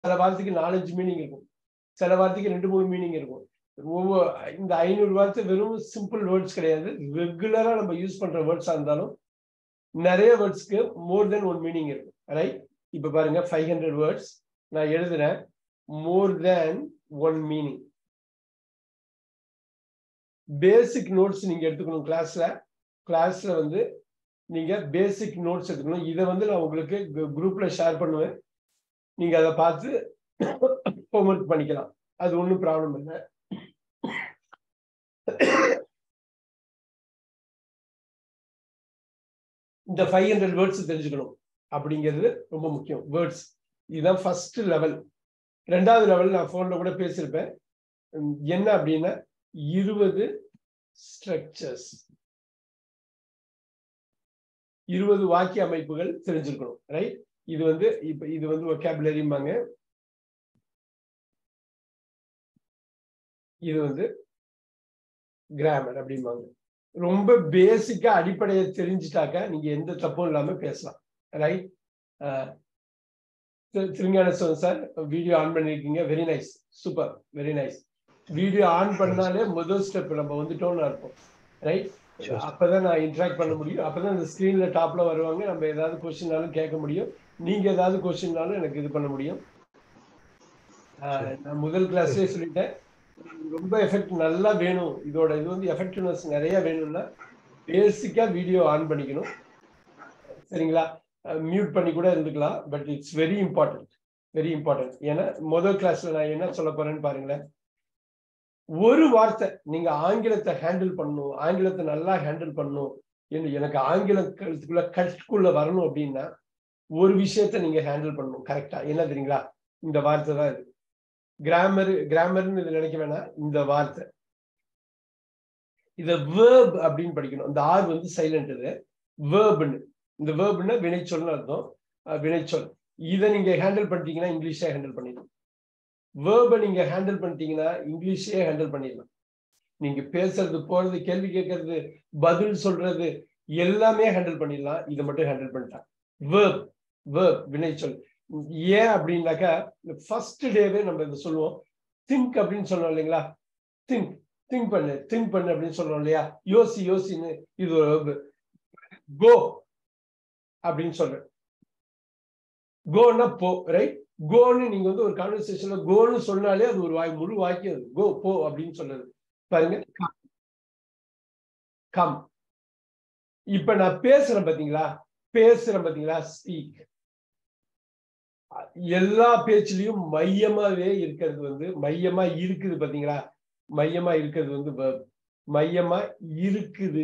சில வார்த்தைக்கு நாலஞ்சு மீனிங் இருக்கும் சில வார்த்தைக்கு ரெண்டு மூணு மீனிங் இருக்கும் ஒவ்வொரு இந்த ஐநூறு வார்த்தை வெறும் சிம்பிள் வேர்ட்ஸ் கிடையாது ரெகுலரா நம்ம யூஸ் பண்ற வேர்ட்ஸா இருந்தாலும் நிறைய வேர்ட்ஸ்க்கு மோர் தென் ஒன் மீனிங் இருக்கும் ரைட் இப்ப பாருங்க ஃபைவ் ஹண்ட்ரட் வேர்ட்ஸ் நான் எழுதுறேன் more than one meaning basic notes நீங்க எடுத்துக்கணும் கிளாஸ்ல கிளாஸ்ல வந்து நீங்க பேசிக் நோட்ஸ் எடுத்துக்கணும் இதை வந்து நான் உங்களுக்கு குரூப்ல ஷேர் பண்ணுவேன் நீங்க அதை பார்த்து ஹோம்ஒர்க் பண்ணிக்கலாம் அது ஒன்றும் ப்ராப்ளம் இல்லை இந்த ஃபைவ் ஹண்ட்ரட் வேர்ட்ஸ் தெரிஞ்சுக்கணும் அப்படிங்கிறது ரொம்ப முக்கியம் வேர்ட்ஸ் இதுதான் ஃபர்ஸ்ட் லெவல் ரெண்டாவது லெவல் நான் ஃபோன்ல கூட பேசியிருப்பேன் என்ன அப்படின்னா இருபது ஸ்ட்ரக்சர்ஸ் இருபது வாக்கிய அமைப்புகள் தெரிஞ்சிருக்கணும் ரைட் இது வந்து இப்ப இது வந்து ஒகேபுலரிம்பாங்க இது வந்து கிராமர் அப்படிம்பாங்க ரொம்ப பேசிக்கா அடிப்படையை தெரிஞ்சுட்டாக்க நீங்க எந்த தப்பும் இல்லாம பேசலாம் right Thirugnanason sir video on பண்ணிருக்கீங்க very nice super very nice video on பண்ணாலே முதல் ஸ்டெப் நம்ம வந்துட்டோம்னு அர்த்தம் ரைட் அப்பதான் நான் இன்ட்ராக்ட் பண்ண முடியும் அப்பதான் இந்த ஸ்கிரீன்ல டாப்ல வருவாங்க நம்ம ஏதாவது கொஸ்டின்னாலும் கேட்க முடியும் நீங்க ஏதாவது கொஸ்டின்னாலும் எனக்கு இது பண்ண முடியும் நான் முதல் கிளாஸ்லயே சொல்லிட்டேன் ரொம்ப எஃபெக்ட் நல்லா வேணும் இதோட இது வந்து எஃபெக்டிவ்னஸ் நிறைய வேணும்னா பேசிக்கா வீடியோ ஆன் பண்ணிக்கணும் சரிங்களா மியூட் பண்ணி கூட இருந்துக்கலாம் but it's very important very important ஏன்னா முதல் கிளாஸ்ல நான் என்ன சொல்ல போறேன்னு பாருங்களேன் ஒரு வார்த்தை நீங்க ஆங்கிலத்தை ஹேண்டில் பண்ணணும் ஆங்கிலத்தை நல்லா ஹேண்டில் பண்ணணும் எனக்கு ஆங்கிலத்துக்குள்ள கற்றுக்குள்ள வரணும் அப்படின்னா ஒரு விஷயத்த நீங்க ஹேண்டில் பண்ணணும் கரெக்டா என்ன தெரியுங்களா இந்த வார்த்தை தான் இது கிராமர் கிராமர்னு இது நினைக்க வேணாம் இந்த வார்த்தை இத வேர்ப் அப்படின்னு படிக்கணும் இந்த ஆர் வந்து சைலண்ட் இது வேர்ப்னு இந்த வேர்ப்னா வினைச்சொல்னு அர்த்தம் வினைச்சொல் இதை நீங்க ஹேண்டில் பண்ணிட்டீங்கன்னா இங்கிலீஷே ஹேண்டில் பண்ணிடலாம் வேர்பை நீங்க ஹேண்டில் பண்ணிட்டீங்கன்னா இங்கிலீஷே ஹேண்டில் பண்ணிடலாம் நீங்க பேசுறது போறது கேள்வி கேட்கறது பதில் சொல்றது எல்லாமே ஹேண்டில் பண்ணிடலாம் இதை மட்டும் ஹேண்டில் பண்ணிட்டான் வேர்ப் வேர்ப் வினைச்சொல் ஏன் அப்படின்னாக்கா ஃபர்ஸ்ட் டேவே நம்ம இதை சொல்லுவோம் திங்க் அப்படின்னு சொல்லுவோம் இல்லைங்களா திங்க் திங்க் பண்ணு திங்க் பண்ணு அப்படின்னு சொல்றோம் இல்லையா யோசி யோசின்னு இது ஒரு கோ அப்படின்னு சொல்றேன் கோன்னா போ ரைட் கோன்னு நீங்க வந்து ஒரு கான்வர்சேஷன்ல கோன்னு சொன்னாலே அது ஒரு வாய் முழு வாக்கியம் அது கோ போ அப்படின்னு சொல்றது பாருங்க கம் இப்ப நான் பேசுறேன் பாத்தீங்களா பேசுறேன் பாத்தீங்களா ஸ்பீக் எல்லா பேச்சுலயும் மையமாவே இருக்கிறது வந்து மையமா இருக்குது பாத்தீங்களா மையமா இருக்கிறது வந்து மையமா இருக்குது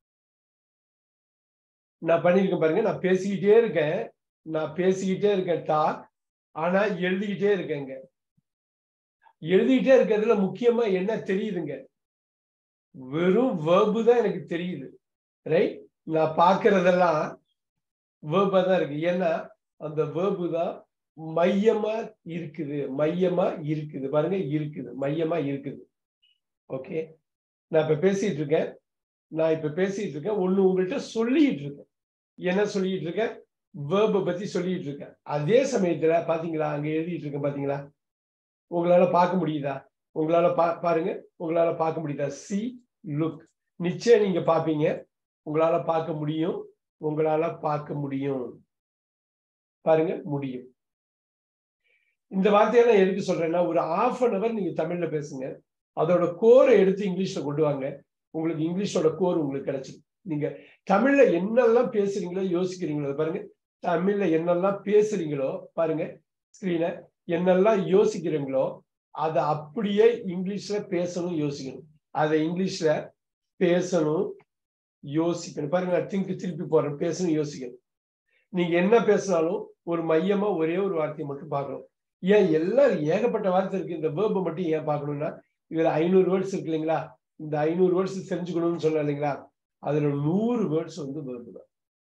நான் பண்ணிருக்கேன் பாருங்க நான் பேசிக்கிட்டே இருக்கேன் நான் பேசிக்கிட்டே இருக்கேன் டாக் ஆனா எழுதிக்கிட்டே இருக்கேங்க எழுதிக்கிட்டே இருக்கிறதுல முக்கியமா என்ன தெரியுதுங்க வெறும் வேர்பு தான் எனக்கு தெரியுது ரைட் நான் பாக்குறதெல்லாம் வேர்பா தான் இருக்கு ஏன்னா அந்த வேர்பு தான் மையமா இருக்குது மையமா இருக்குது பாருங்க இருக்குது மையமா இருக்குது ஓகே நான் இப்ப பேசிட்டு இருக்கேன் நான் இப்ப பேசிட்டு இருக்கேன் ஒண்ணு உங்கள்கிட்ட சொல்லிட்டு இருக்கேன் என்ன சொல்லிட்டு இருக்கேன் வேர்பை பத்தி சொல்லிட்டு இருக்கேன் அதே சமயத்துல பாத்தீங்களா அங்க எழுதிட்டு இருக்கேன் பாத்தீங்களா உங்களால பார்க்க முடியுதா உங்களால பா பாருங்க உங்களால பார்க்க முடியுதா சி லுக் நிச்சயம் நீங்க பாப்பீங்க உங்களால பார்க்க முடியும் உங்களால பார்க்க முடியும் பாருங்க முடியும் இந்த வார்த்தையெல்லாம் எதுக்கு சொல்றேன்னா ஒரு ஆஃப் அன் அவர் நீங்க தமிழ்ல பேசுங்க அதோட கோரை எடுத்து இங்கிலீஷ்ல கொண்டு வாங்க உங்களுக்கு இங்கிலீஷோட கோர் உங்களுக்கு கிடைச்சிடும் நீங்க தமிழ்ல என்னெல்லாம் பேசுறீங்களோ யோசிக்கிறீங்களோ பாருங்க தமிழ்ல என்னெல்லாம் பேசுறீங்களோ பாருங்க ஸ்கிரீனை என்னெல்லாம் யோசிக்கிறீங்களோ அதை அப்படியே இங்கிலீஷ்ல பேசணும் யோசிக்கணும் அதை இங்கிலீஷ்ல பேசணும் யோசிக்கணும் பாருங்க நான் திங்க் திருப்பி போறேன் பேசணும் யோசிக்கணும் நீங்க என்ன பேசினாலும் ஒரு மையமா ஒரே ஒரு வார்த்தையை மட்டும் பார்க்கணும் ஏன் எல்லாரும் ஏகப்பட்ட வார்த்தை இருக்கு இந்த வேர்பை மட்டும் ஏன் பார்க்கணும்னா இதுல ஐநூறு வேர்ட்ஸ் இருக்கு இல்லைங்களா இந்த ஐநூறு வேர்ட்ஸ் தெரிஞ்சுக்கணும்னு சொன்ன இல்லைங்களா அதுல நூறு வேர்ட்ஸ் வந்து வேர்பு தான்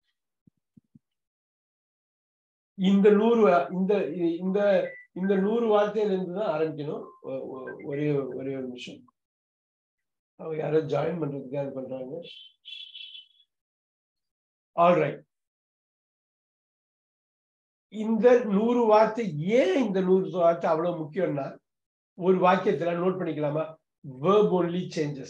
இந்த நூறு இந்த இந்த இந்த நூறு வார்த்தையில இருந்து தான் ஆரம்பிக்கணும் ஒரே ஒரே ஒரு நிமிஷம் அவங்க யாரோ ஜாயின் பண்றதுக்காக பண்றாங்க ஆல் ரைட் இந்த நூறு வார்த்தை ஏன் இந்த நூறு வார்த்தை அவ்வளவு முக்கியம்னா ஒரு வாக்கியத்துல நோட் பண்ணிக்கலாமா verb only changes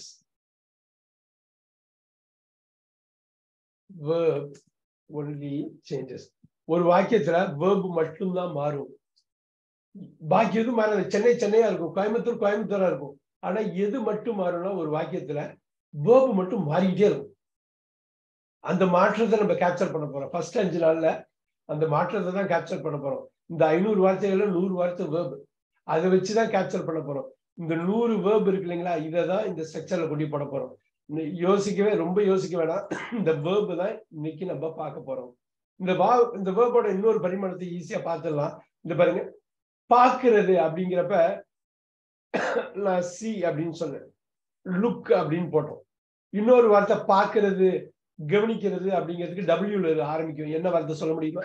verb only changes ஒரு வாக்கியத்துல verb மட்டும்தான் மாறும் பாக்கி எதுவும் மாறாது சென்னை சென்னையா இருக்கும் கோயம்புத்தூர் கோயம்புத்தூரா இருக்கும் ஆனா எது மட்டும் மாறும்னா ஒரு வாக்கியத்துல verb மட்டும் மாறிக்கிட்டே இருக்கும் அந்த மாற்றத்தை நம்ம கேப்சர் பண்ண போறோம் ஃபர்ஸ்ட் அஞ்சு நாள்ல அந்த மாற்றத்தை தான் கேப்சர் பண்ண போறோம் இந்த ஐநூறு வார்த்தைகள்ல நூறு வார்த்தை வேர்ப் அதை வச்சுதான் கேப்சர் பண்ண போறோம் இந்த நூறு வேர்ப் இருக்கு இல்லைங்களா இதை தான் இந்த ஸ்ட்ரக்சர்ல கொண்டு போட போறோம் யோசிக்கவே ரொம்ப யோசிக்க வேணாம் இந்த வேர்பு தான் இன்னைக்கு நம்ம பார்க்க போறோம் இந்த வா இந்த வேர்போட இன்னொரு பரிமாணத்தை ஈஸியா பார்த்துடலாம் இந்த பாருங்க பாக்குறது அப்படிங்கிறப்ப நான் சி அப்படின்னு சொன்னேன் லுக் அப்படின்னு போட்டோம் இன்னொரு வார்த்தை பாக்குறது கவனிக்கிறது அப்படிங்கிறதுக்கு டபிள்யூல ஆரம்பிக்கும் என்ன வார்த்தை சொல்ல முடியுமா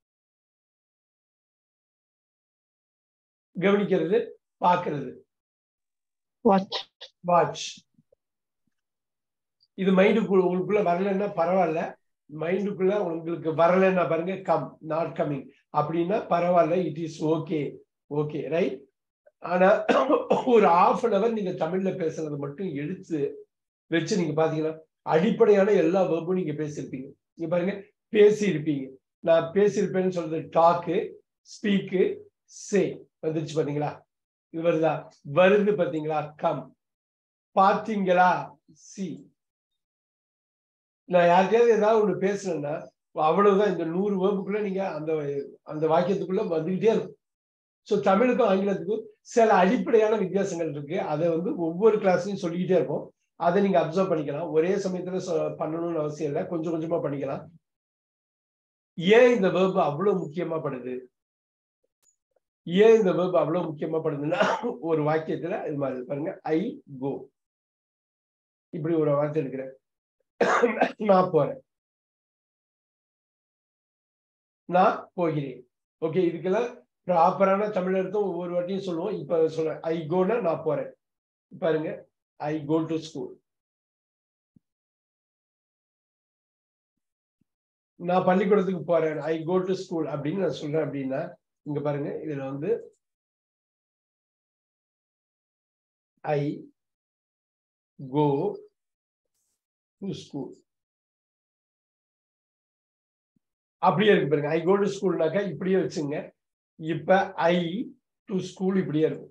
கவனிக்கிறது பாக்குறது வாட்ச் வாட்ச் இது மைண்டுக்குள்ள உங்களுக்குள்ள வரலன்னா பரவாயில்ல மைண்டுக்குள்ள உங்களுக்கு வரலன்னா பாருங்க கம் நாட் கம்மிங் அப்படின்னா பரவாயில்ல it is okay okay right ஆனா ஒரு ஆஃப் அன் அவர் நீங்க தமிழ்ல பேசுறது மட்டும் எடுத்து வச்சு நீங்க பாத்தீங்கன்னா அடிப்படையான எல்லா வேர்பும் நீங்க பேசியிருப்பீங்க நீங்க பாருங்க பேசி இருப்பீங்க நான் பேசியிருப்பேன்னு சொல்றது டாக்கு ஸ்பீக்கு சே வந்துருச்சு பாத்தீங்களா இது வருதா வருது பாத்தீங்களா கம் பாத்தீங்களா சி நான் யார்கிட்டயாவது ஏதாவது ஒண்ணு பேசுனேன்னா அவ்வளவுதான் இந்த நூறு வேர்புக்குள்ள நீங்க அந்த அந்த வாக்கியத்துக்குள்ள வந்துகிட்டே இருக்கும் ஸோ தமிழுக்கும் ஆங்கிலத்துக்கும் சில அடிப்படையான வித்தியாசங்கள் இருக்கு அதை வந்து ஒவ்வொரு கிளாஸ்லையும் சொல்லிக்கிட்டே இருப்போம் அதை நீங்க அப்சர்வ் பண்ணிக்கலாம் ஒரே சமயத்துல பண்ணணும்னு அவசியம் இல்லை கொஞ்சம் கொஞ்சமா பண்ணிக்கலாம் ஏன் இந்த வேர்பு அவ்வளவு முக்கியமா படுது ஏன் இந்த வேர்பு அவ்வளவு முக்கியமா படுதுன்னா ஒரு வாக்கியத்துல இது மாதிரி பாருங்க ஐ கோ இப்படி ஒரு வார்த்தை இருக்கிறேன் நான் போறேன் நான் போகிறேன் ஓகே இதுக்கெல்லாம் ப்ராப்பரான தமிழ் அர்த்தம் ஒவ்வொரு வாட்டியும் சொல்லுவோம் இப்ப சொல்றேன் ஐ கோனா நான் போறேன் பாருங்க ஐ கோ டு ஸ்கூல் நான் பள்ளிக்கூடத்துக்கு போறேன் ஐ கோ டு ஸ்கூல் அப்படின்னு நான் சொல்றேன் அப்படின்னா இங்க பாருங்க இதுல வந்து ஐ கோ டு ஸ்கூல் அப்படியே இருக்கு பாருங்க ஐ கோ டு ஸ்கூல்னாக்கா இப்படியே வச்சுங்க இப்ப ஐ டு ஸ்கூல் இப்படியே இருக்கும்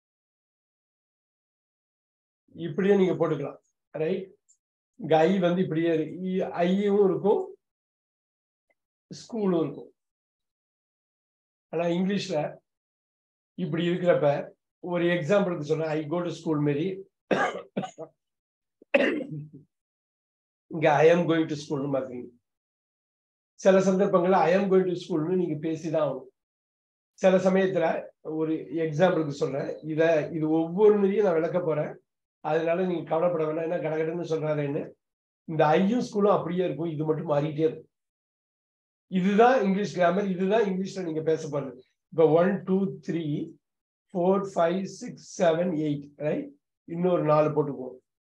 இப்படியே நீங்க போட்டுக்கலாம் ரைட் இங்க ஐ வந்து இப்படியே ஐயும் இருக்கும் ஸ்கூலும் இருக்கும் ஆனா இங்கிலீஷ்ல இப்படி இருக்கிறப்ப ஒரு எக்ஸாம்பிளுக்கு சொன்னேன் ஐ கோ டு ஸ்கூல் மாரி இங்க ஐ எம் கோயிங் டு ஸ்கூல்னு பாக்குறீங்க சில சந்தர்ப்பங்கள்ல ஐ எம் கோயிங் டு ஸ்கூல்னு நீங்க பேசிதான் ஆகணும் சில சமயத்துல ஒரு எக்ஸாம்பிளுக்கு சொல்றேன் இத இது ஒவ்வொரு முறையும் நான் விளக்க போறேன் அதனால நீங்க கவலைப்பட வேணாம் என்ன கடகடன்னு சொல்றாருன்னு இந்த ஐயும் ஸ்கூலும் அப்படியே இருக்கும் இது மட்டும் மாறிட்டே இருக்கும் இதுதான் இங்கிலீஷ் கிராமர் இதுதான் இங்கிலீஷ்ல நீங்க பேச போறது இப்ப one two three four five six seven eight right இன்னொரு நாலு போட்டுக்குவோம்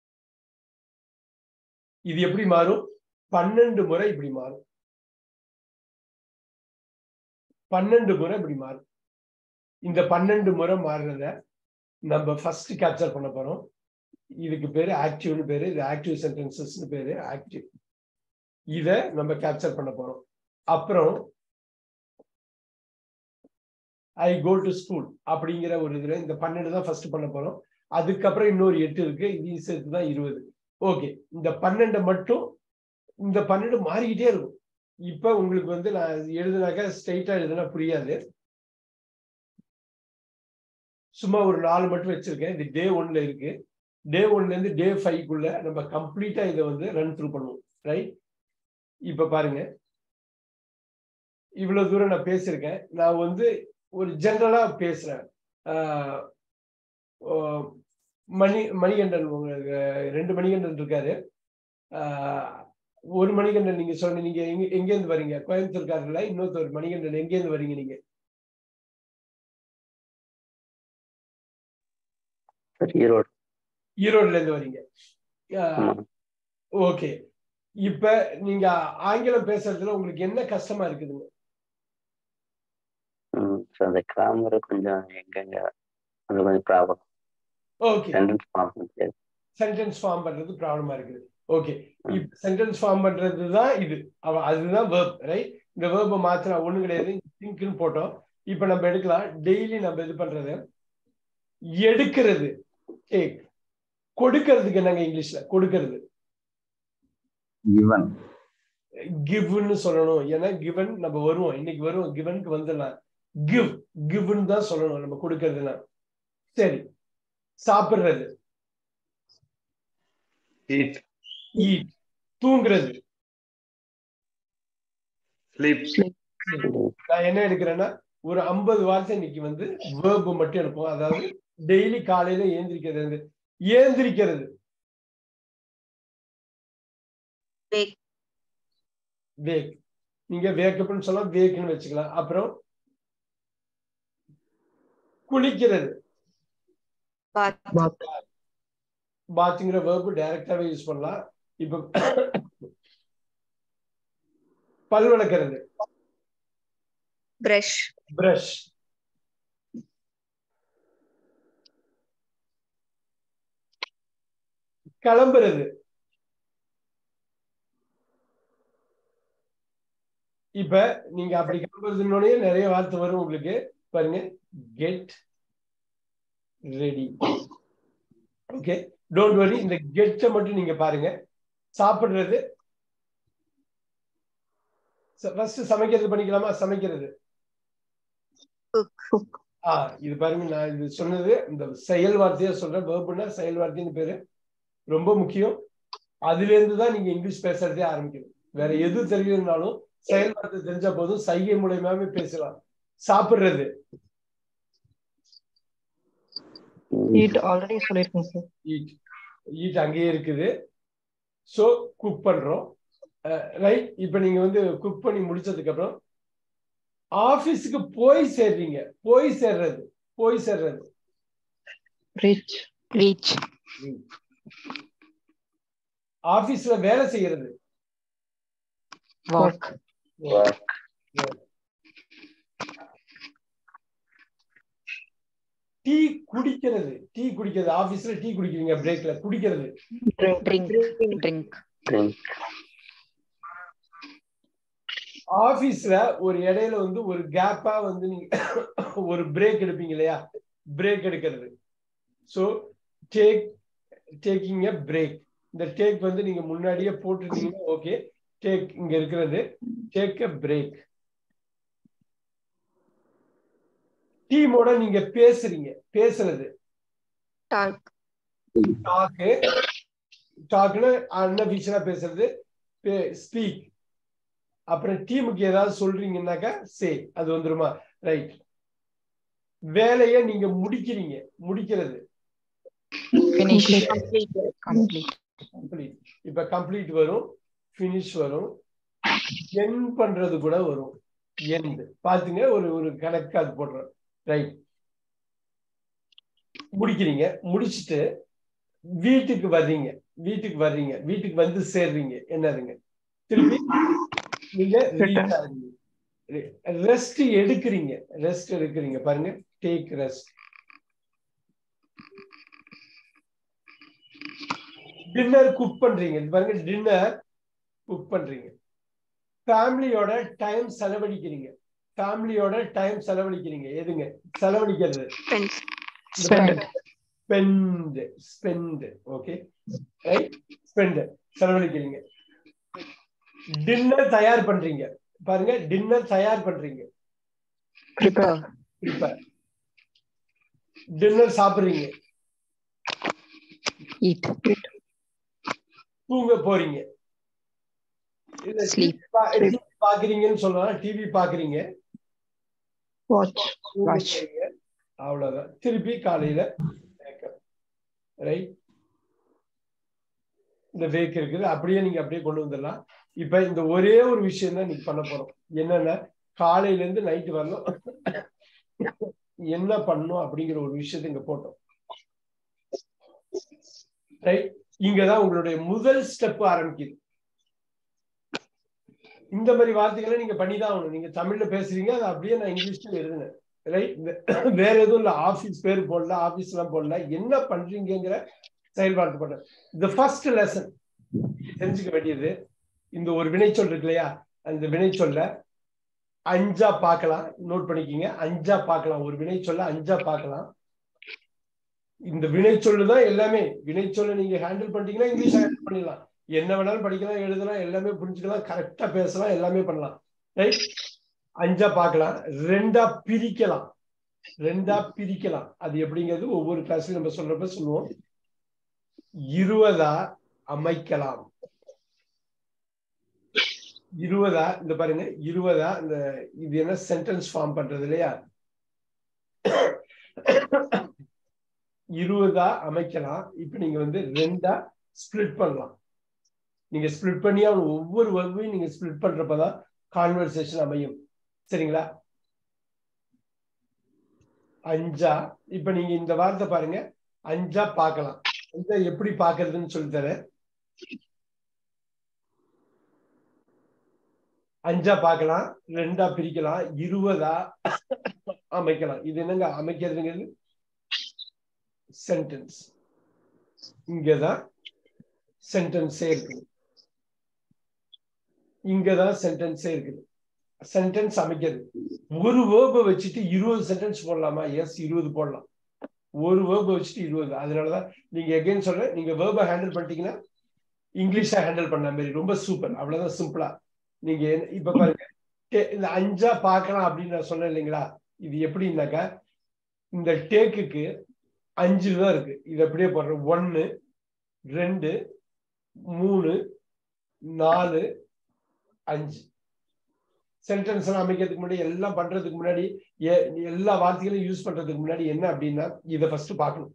இது எப்படி மாறும் பன்னெண்டு முறை இப்படி மாறும் பன்னெண்டு முறை இப்படி மாறும் இந்த பன்னெண்டு முறை மாறுறத நம்ம ஃபர்ஸ்ட் கேப்சர் பண்ண போறோம் இதுக்கு பேரு ஆக்டிவ்னு பேரு இது ஆக்டிவ் சென்டென்சஸ்னு பேரு ஆக்டிவ் இத நம்ம கேப்சர் பண்ண போறோம் அப்புறம் ஐ கோ டு ஸ்கூல் அப்படிங்கிற ஒரு இதுல இந்த பன்னெண்டு தான் ஃபர்ஸ்ட் பண்ண போறோம் அதுக்கப்புறம் இன்னொரு எட்டு இருக்கு இதையும் சேர்த்து தான் இருபது ஓகே இந்த பன்னெண்டை மட்டும் இந்த பன்னெண்டு மாறிக்கிட்டே இருக்கும் இப்ப உங்களுக்கு வந்து நான் எழுதுனாக்க ஸ்ட்ரைட்டா எழுதுனா புரியாது சும்மா ஒரு நாலு மட்டும் வச்சிருக்கேன் இது டே ஒன்ல இருக்கு டே ஒன்ல இருந்து டே ஃபைவ்க்குள்ள நம்ம கம்ப்ளீட்டா இதை வந்து ரன் த்ரூ பண்ணுவோம் ரைட் இப்ப பாருங்க இவ்வளவு தூரம் நான் பேசியிருக்கேன் நான் வந்து ஒரு ஜென்ரலா பேசுறேன் மணி மணிகண்டன் உங்களுக்கு ரெண்டு மணிகண்டன் இருக்காரு ஒரு மணிகண்டன் நீங்க சொன்ன நீங்க எங்க எங்கேருந்து வரீங்க கோயம்புத்தூர்காரர்ல இன்னொருத்தர் மணிகண்டன் எங்கேருந்து வரீங்க நீங்க ஈரோடு ஈரோடுல இருந்து வரீங்க ஓகே இப்ப நீங்க ஆங்கிலம் பேசுறதுல உங்களுக்கு என்ன கஷ்டமா இருக்குதுங்க ஸோ அந்த கிராமர் கொஞ்சம் எங்கெங்க அது கொஞ்சம் ப்ராப்ளம் ஓகே சென்டென்ஸ் ஃபார்ம் முடியாது சென்டென்ஸ் ஃபார்ம் பண்றது ப்ராப்ளமா இருக்குது ஓகே இப்ப சென்டென்ஸ் ஃபார்ம் பண்றது தான் இது அவ அதுதான் வேர்ப் ரைட் இந்த வேர்பை மாத்தினா ஒண்ணு கிடையாது திங்க்னு போட்டோம் இப்ப நம்ம எடுக்கலாம் டெய்லி நம்ம இது பண்றது எடுக்கிறது டேக் கொடுக்கறதுக்கு என்னங்க இங்கிலீஷ்ல கொடுக்கறது given கிவ்னு சொல்லணும் ஏன்னா கிவன் நம்ம வருவோம் இன்னைக்கு வருவோம் கிவனுக்கு வந்துடலாம் கிவ் கிவ்னு தான் சொல்லணும் நம்ம கொடுக்கறதுனா சரி சாப்பிடுறது eat, ஈட் தூங்குறது sleep, நான் என்ன எடுக்கிறேன்னா ஒரு ஐம்பது வார்த்தை இன்னைக்கு வந்து வேர்பு மட்டும் எடுப்போம் அதாவது டெய்லி காலையில ஏந்திரிக்கிறது ஏந்திரிக்கிறது Wake. வேக் நீங்க வேக்கப்னு சொல்லலாம் வேக்குன்னு வச்சுக்கலாம் அப்புறம் குளிக்கிறது bath, பாத்துங்கிற வேர்பு டைரக்டாவே யூஸ் பண்ணலாம் இப்ப பல் விளக்குறது brush, பிரஷ் கிளம்புறது இப்ப நீங்க அப்படி கிளம்புறதுனோடய நிறைய வார்த்தை வரும் உங்களுக்கு பாருங்க get ready okay don't worry இந்த கெட்டை மட்டும் நீங்க பாருங்க சாப்பிடுறது ஃபர்ஸ்ட் சமைக்கிறது பண்ணிக்கலாமா சமைக்கிறது cook, ஆ இது பாருங்க நான் இது சொன்னது இந்த செயல் வார்த்தையா சொல்றேன் வேர்புனா செயல் வார்த்தைன்னு பேரு ரொம்ப முக்கியம் அதுல இருந்து தான் நீங்க இங்கிலீஷ் பேசுறதே ஆரம்பிக்கணும் வேற எது தெரியலனாலும் செயல் வார்த்தை தெரிஞ்சா போதும் சைகை மூலயமாவே பேசலாம் சாப்பிடுறது ஈட் ஆல்ரெடி சொல்லியிருக்கேன் சார் ஈட் ஈட் அங்கேயே இருக்குது ஸோ குக் பண்றோம் ரைட் இப்போ நீங்க வந்து குக் பண்ணி முடிச்சதுக்கு அப்புறம் ஆபீஸ்க்கு போய் சேர்றீங்க போய் சேர்றது போய் சேர்றது ரீச் reach, ஆபீஸ்ல வேலை செய்யறது walk, டீ குடிக்கிறது டீ குடிக்கிறது ஆபீஸ்ல டீ குடிக்கிறீங்க பிரேக்ல குடிக்கிறது drink, drink, drink ஆபீஸ்ல ஒரு இடையில வந்து ஒரு கேப்பா வந்து நீங்க ஒரு பிரேக் எடுப்பீங்க இல்லையா பிரேக் எடுக்கிறது so take taking a break இந்த டேக் வந்து நீங்க முன்னாடியே போட்டுருந்தீங்கன்னா ஓகே டேக் இங்க இருக்கிறது டேக் எ பிரேக் டீமோட நீங்க பேசுறீங்க பேசுறது talk, டாக்கு டாக்னு அன்அபிஷியலா பேசுறது ஸ்பீக் அப்புறம் டீமுக்கு ஏதாவது சொல்றீங்கன்னாக்கா சே அது வந்துருமா ரைட் வேலையை நீங்க முடிக்கிறீங்க முடிக்கிறது finish, complete, complete, கம்ப்ளீட் இப்ப கம்ப்ளீட் வரும் ஃபினிஷ் வரும் என் பண்றது கூட வரும் எண்ட் பாத்துங்க ஒரு ஒரு கணக்கு அது போடுறோம் ரைட் முடிக்கிறீங்க முடிச்சுட்டு வீட்டுக்கு வர்றீங்க வீட்டுக்கு வர்றீங்க வீட்டுக்கு வந்து சேர்றீங்க என்னதுங்க திருப்பி நீங்க ரெஸ்ட் எடுக்கிறீங்க ரெஸ்ட் எடுக்கிறீங்க பாருங்க டேக் ரெஸ்ட் டின்னர் குக் பண்றீங்க இது பாருங்க டின்னர் குக் பண்றீங்க ஃபேமிலியோட டைம் செலவழிக்கிறீங்க ஃபேமிலியோட டைம் செலவழிக்கிறீங்க எதுங்க செலவழிக்கிறது friends, Spend. Spend spend okay right spend செலவழிக்கிறீங்க டின்னர் தயார் பண்றீங்க பாருங்க டின்னர் தயார் பண்றீங்க ப்ரிப்பேர் ப்ரிப்பேர் டின்னர் சாப்பிடுறீங்க eat, தூங்க போறீங்க இல்ல Sleep. டிவி பாக்குறீங்கன்னு சொல்லலாம் டிவி பாக்குறீங்க வாட்ச் தூங்க Watch. போறீங்க. அவ்வளவுதான் திருப்பி காலையில ரைட் இந்த வேக் இருக்குது அப்படியே நீங்க அப்படியே கொண்டு வந்துடலாம் இப்ப இந்த ஒரே ஒரு விஷயம் தான் நீங்க பண்ண போறோம் என்னன்னா காலையில இருந்து நைட்டு வரணும் என்ன பண்ணும் அப்படிங்கிற ஒரு விஷயத்தை இங்க போட்டோம் ரைட் இங்கதான் உங்களுடைய முதல் ஸ்டெப் ஆரம்பிக்குது இந்த மாதிரி வார்த்தைகளை நீங்க பண்ணிதான் ஆகணும் நீங்க தமிழ்ல பேசுறீங்க அதை அப்படியே நான் இங்கிலீஷ்ல எழுதுனேன் ரைட் வேற எதுவும் இல்ல ஆபீஸ் பேர் போடல ஆபீஸ் எல்லாம் போடல என்ன பண்றீங்கங்கிற செயல்பாடு பண்ண இந்த ஃபர்ஸ்ட் லெசன் தெரிஞ்சுக்க வேண்டியது இந்த ஒரு வினைச்சொல் இருக்கு இல்லையா அந்த வினைச்சொல்ல அஞ்சா பார்க்கலாம் நோட் பண்ணிக்கிங்க அஞ்சா பார்க்கலாம் ஒரு வினைச்சொல்ல அஞ்சா பார்க்கலாம் இந்த வினைச்சொல்லு தான் எல்லாமே வினைச்சொல்லை நீங்க ஹேண்டில் பண்ணிட்டீங்கன்னா இங்கிலீஷ் ஹேண்டில் பண்ணிடலாம் என்ன வேணாலும் படிக்கலாம் எழுதலாம் எல்லாமே புரிஞ்சுக்கலாம் கரெக்டா பேசலாம் எல்லாமே பண்ணலாம் ரைட் அஞ்சா பார்க்கலாம் ரெண்டா பிரிக்கலாம் ரெண்டா பிரிக்கலாம் அது எப்படிங்கிறது ஒவ்வொரு கிளாஸ்லயும் நம்ம சொல்றப்ப சொல்லுவோம் இருபதா அமைக்கலாம் இருபதா இந்த பாருங்க இருபதா இந்த இது என்ன சென்டென்ஸ் ஃபார்ம் பண்றது இல்லையா இருபதா அமைக்கலாம் இப்ப நீங்க வந்து ரெண்டா ஸ்பிளிட் பண்ணலாம் நீங்க ஸ்பிளிட் பண்ணி அவன் ஒவ்வொரு வகுப்பையும் நீங்க ஸ்பிளிட் பண்றப்பதான் கான்வர்சேஷன் அமையும் சரிங்களா அஞ்சா இப்ப நீங்க இந்த வார்த்தை பாருங்க அஞ்சா பார்க்கலாம் அஞ்சா எப்படி பாக்குறதுன்னு சொல்லி தரேன் அஞ்சா பார்க்கலாம் ரெண்டா பிரிக்கலாம் இருபதா அமைக்கலாம் இது என்னங்க அமைக்கிறதுங்கிறது சென்டென்ஸ் இங்கதான் சென்டென்ஸே இருக்குது இங்கதான் சென்டென்ஸே இருக்குது சென்டென்ஸ் அமைக்கிறது ஒரு வேர்பை வச்சுட்டு இருபது சென்டென்ஸ் போடலாமா எஸ் இருபது போடலாம் ஒரு வேர்பை வச்சுட்டு இருபது அதனாலதான் நீங்க எகைன் சொல்றேன் நீங்க வேர்பை ஹேண்டில் பண்ணிட்டீங்கன்னா இங்கிலீஷை ஹேண்டில் பண்ண மாதிரி ரொம்ப சூப்பர் அவ்வளவுதான் சிம்பிளா நீங்க என்ன- இப்ப பாருங்க டே- இந்த அஞ்சா பார்க்கலாம் அப்படின்னு நான் சொன்னேன் இல்லைங்களா இது எப்படின்னாக்கா இந்த டேக்குக்கு அஞ்சு தான் இருக்கு இது அப்படியே போடுறேன் ஒன்னு ரெண்டு மூணு நாலு அஞ்சு சென்டென்ஸ் எல்லாம் அமைக்கிறதுக்கு முன்னாடி எல்லாம் பண்றதுக்கு முன்னாடி எ- எல்லா வார்த்தைகளையும் யூஸ் பண்றதுக்கு முன்னாடி என்ன அப்படின்னா இதை ஃபர்ஸ்ட் பார்க்கணும்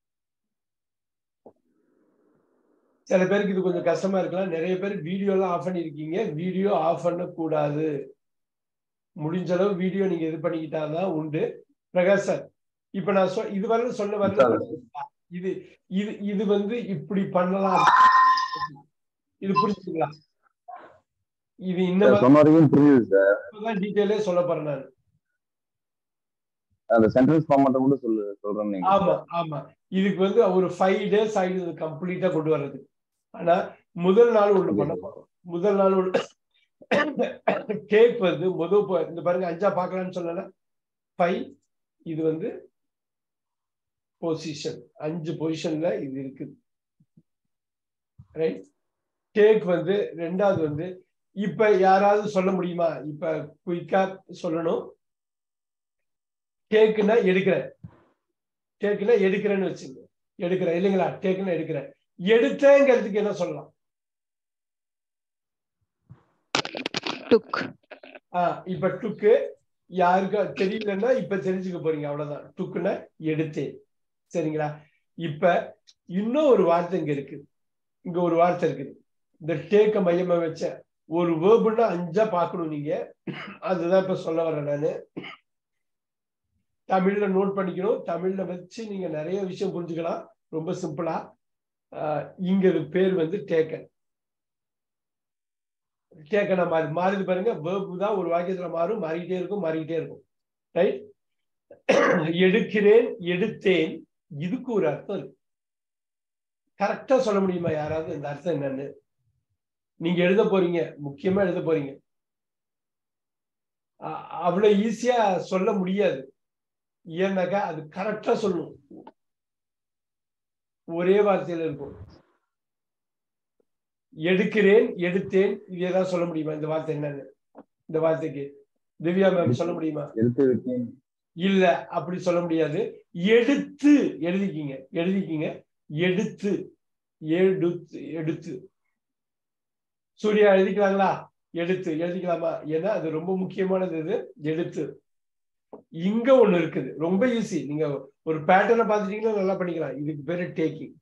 சில பேருக்கு இது கொஞ்சம் கஷ்டமா இருக்கலாம் நிறைய பேர் வீடியோ எல்லாம் ஆஃப் பண்ணிருக்கீங்க வீடியோ ஆஃப் பண்ண கூடாது முடிஞ்ச அளவு வீடியோ நீங்க இது பண்ணிக்கிட்டாதான் உண்டு பிரகாஷ் சார் இப்ப நான் சொ இதுவரை சொன்ன வரல இது இது இது வந்து இப்படி பண்ணலாம் இது புரிஞ்சுங்களா இது இந்த சார், சொன்ன வரைக்கும் புரியுது சார் மாதிரி டீட்டெயிலே சொல்ல போறேன் நான் அந்த சென்டென்ஸ் ஃபார்மேட்டை கூட சொல்லு சொல்றேன் நீங்க ஆமா ஆமா இதுக்கு வந்து ஒரு ஃபைவ் டேஸ் ஆயிடுது கம்ப்ளீட்டா கொண்டு வர்றது ஆனா முதல் நாள் ஒண்ணு பண்ண போறோம் முதல் நாள் ஒண்ணு கேக் வந்து முதல் போ- இந்த பாருங்க அஞ்சா பார்க்கலாம்னு சொல்லல ஃபைவ் இது வந்து பொசிஷன் அஞ்சு பொசிஷன்ல இது இருக்குது ரைட் கேக் வந்து ரெண்டாவது வந்து இப்ப யாராவது சொல்ல முடியுமா இப்ப குயிக்கா சொல்லணும் கேக்குன்னா எடுக்கிறேன் கேக்குன்னா எடுக்கிறேன்னு வச்சுங்க எடுக்கிறேன் இல்லைங்களா கேக்குன்னா எடுக்கிறேன் எடுத்தேங்கிறதுக்கு என்ன சொல்லலாம் took ஆஹ் இப்ப டுக்கு யாருக்கா தெரியலன்னா இப்ப தெரிஞ்சுக்க போறீங்க அவ்வளவுதான் டுக்குன்னா எடுத்தேன் சரிங்களா இப்ப இன்னும் ஒரு வார்த்தை இங்க இருக்கு இங்க ஒரு வார்த்தை இருக்குது இந்த டேக்க மையமா வச்ச ஒரு வேர்புன்னா அஞ்சா பார்க்கணும் நீங்க அதுதான் இப்ப சொல்ல வரேன் நானு தமிழ்ல நோட் பண்ணிக்கணும் தமிழ்ல வச்சு நீங்க நிறைய விஷயம் புரிஞ்சுக்கலாம் ரொம்ப சிம்பிளா ஆஹ் இங்க இது பேர் வந்து டேக்கன் டேக்கனா மாறி மாறுது பாருங்க வேர்பு தான் ஒரு வாக்கியத்துல மாறும் மாறிக்கிட்டே இருக்கும் மாறிக்கிட்டே இருக்கும் ரைட் எடுக்கிறேன் எடுத்தேன் இதுக்கு ஒரு அர்த்தம் இருக்கு கரெக்டா சொல்ல முடியுமா யாராவது இந்த அர்த்தம் என்னன்னு நீங்க எழுத போறீங்க முக்கியமா எழுத போறீங்க அ- அவ்வளவு ஈஸியா சொல்ல முடியாது ஏன்னாக்கா அது கரெக்டா சொல்லணும் ஒரே வார்த்தையில இருக்கும் எடுக்கிறேன் எடுத்தேன் இது ஏதாவது சொல்ல முடியுமா இந்த வார்த்தை என்னன்னு இந்த வார்த்தைக்கு திவ்யா மேம் சொல்ல முடியுமா எடுத்து வைக்கேன் இல்ல அப்படி சொல்ல முடியாது எடுத்து எழுதிக்கிங்க எழுதிக்கிங்க எடுத்து எடுத்து எடுத்து சூர்யா எழுதிக்கலாங்களா எடுத்து எழுதிக்கலாமா ஏன்னா அது ரொம்ப முக்கியமானது இது எடுத்து இங்க ஒண்ணு இருக்குது ரொம்ப ஈஸி நீங்க ஒரு பேட்டர்னை பார்த்துட்டீங்கன்னா நல்லா பண்ணிக்கலாம் இதுக்கு பேரு டேக்கிங்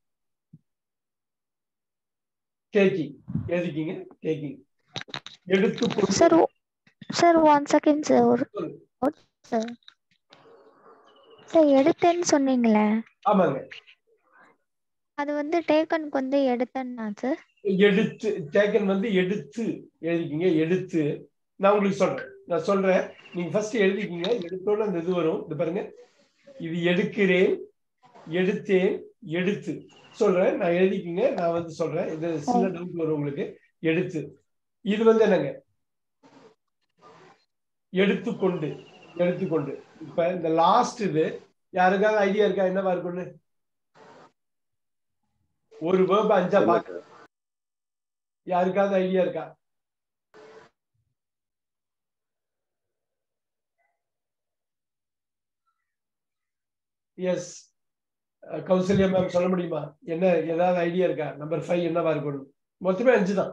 டேக்கிங் எழுதிக்கிங்க டேக்கிங் எடுத்து கொண்டு- Sir, o- sir, one second, sir. சொல்லு. Sir, sir, எடுத்தேன்னு சொன்னீங்களே ஆமாங்க அது வந்து டேக்கனுக்கு வந்து எடுத்தேன்னா சார் எடுத்து டேக்கன் வந்து எடுத்து எழுதிக்கிங்க எடுத்து நான் உங்களுக்கு சொல்றேன் நான் சொல்றேன் நீங்க ஃபர்ஸ்ட் எழுதிக்கிங்க எடுத்தோட அந்த இது வரும் இது பாருங்க இது எடுக்கிறேன் எடுத்தேன் எடுத்து சொல்றேன் நான் எழுதிக்கிங்க நான் வந்து சொல்றேன் இது சில டவுட் வரும் உங்களுக்கு எடுத்து இது வந்து என்னங்க எடுத்துக்கொண்டு எடுத்துக்கொண்டு இப்ப இந்த லாஸ்ட் இது யாருக்காவது ஐடியா இருக்கா என்னவா இருக்கும்னு ஒரு வேர்ப அஞ்சா பாக்க யாருக்காவது ஐடியா இருக்கா எஸ் கௌசல்யா மேம் சொல்ல முடியுமா என்ன ஏதாவது ஐடியா இருக்கா நம்பர் ஃபைவ் என்னவா இருக்கணும் மொத்தமே அஞ்சு தான்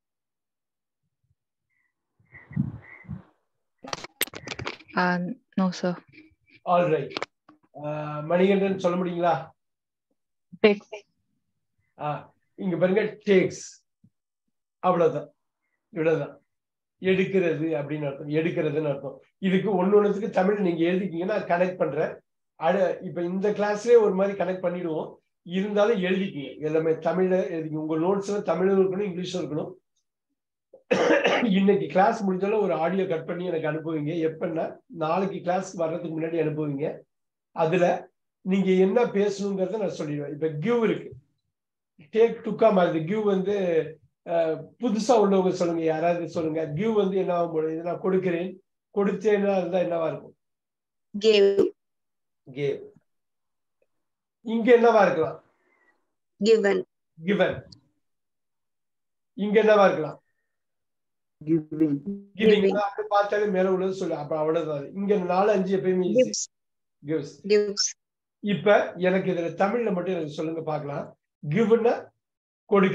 Uh, no, sir. All right Manikandan சொல்ல முடியுங்களா Takes. ஆ, இங்க பாருங்க டேக்ஸ் அவ்வளவுதான் இவ்வளவுதான் எடுக்கிறது அப்படின்னு அர்த்தம் எடுக்கிறதுன்னு அர்த்தம் இதுக்கு ஒண்ணு ஒண்ணுத்துக்கு தமிழ் நீங்க எழுதிக்கிங்கன்னா கனெக்ட் பண்றேன் அட இப்ப இந்த கிளாஸ்லயே ஒரு மாதிரி கனெக்ட் பண்ணிடுவோம் இருந்தாலும் எழுதிக்கிங்க எல்லாமே தமிழ்ல எழுதிங்க உங்க நோட்ஸ்ல தமிழும் இருக்கணும் இங்கிலீஷும் இருக்கணும் இன்னைக்கு கிளாஸ் முடிஞ்சாலும் ஒரு ஆடியோ கட் பண்ணி எனக்கு அனுப்புவீங்க எப்பன்னா நாளைக்கு கிளாஸ் வர்றதுக்கு முன்னாடி அனுப்புவீங்க அதுல நீங்க என்ன பேசணுங்கிறத நான் சொல்லிடுவேன் இப்ப கிவ் இருக்கு டேக் டுக்கா மாதிரி கிவ் வந்து அஹ், புதுசா உள்ளவங்க சொல்லுங்க யாராவது சொல்லுங்க கிவ் வந்து என்ன முடியும் நான் கொடுக்கிறேன் கொடுத்தேன்னா இருந்தா என்னவா இருக்கும் gave, கேவ் இங்க என்னவா இருக்கலாம் given, கிவன் இங்க என்னவா இருக்கலாம் giving கிவிங் Giving. அப்படி பார்த்தாலே மேல உள்ளது சொல்லு அப்ப அவ்வளவுதான் இங்க நாலு அஞ்சு எப்பயுமே gives, கிவ்ஸ் gives, இப்ப எனக்கு இதுல தமிழ்ல மட்டும் எனக்கு சொல்லுங்க பார்க்கலாம் கிவ்னா கொடுக்க